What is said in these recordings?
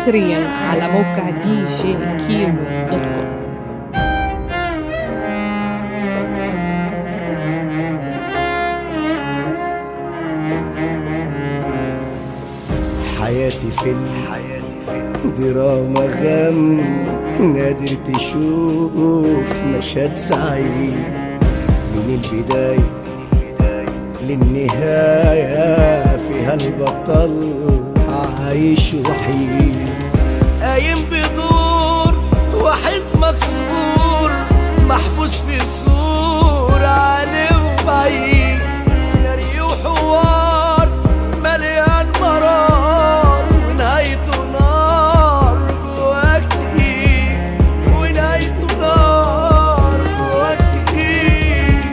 حصريا على موقع دي جي كيمو دوت كوم حياتي فيلم دراما غم نادر تشوف مشهد سعيد من البداية للنهاية فيها البطل عايش وحيد قايم بدور واحد مكسور محبوس في سور عليه وبعيد سيناريو حوار مليان مرار ونهايته نار جواك تقيل ونهايته نار جواك تقيل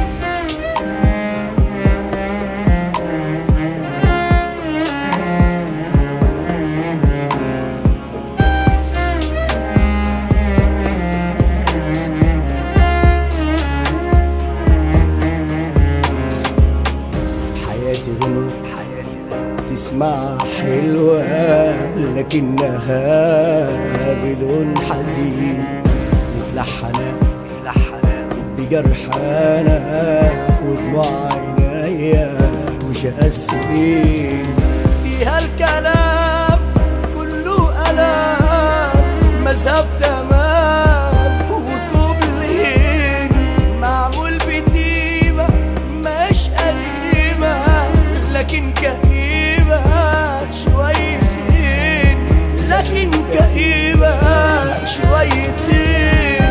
حياتي غنو تسمع حلوة لكنها بلون حزين متلحنة بجرحانة ودموع عينيا وشقى السنين فيها الكلام كله ألام مذهب تمام وكوبلين معمول بتيمة مش قديمة لكن كئيبة شويتين لكن كئيبة شويتين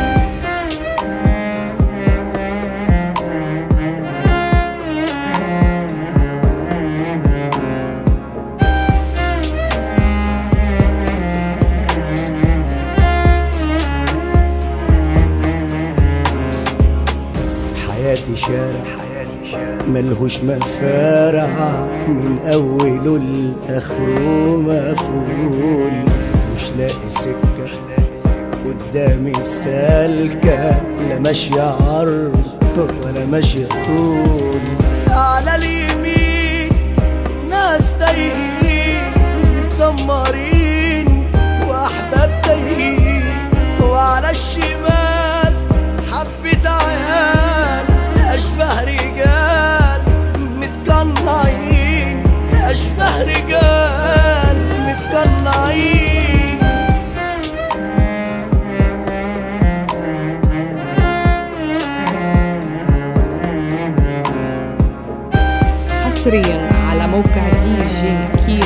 حياتي شارع ملهوش مفارع من اوله لاخره مفعول مش لاقي سكه قدامي سالكه لا ماشيه عرض ولا ماشيه طول على اليمين ناس تايهين متدمرين واحباب تايهين وعلى الشمال حبة عيال أشبه رجال متقنعين أشبه رجال متقنعين حصريا على موقع دي جي كيمو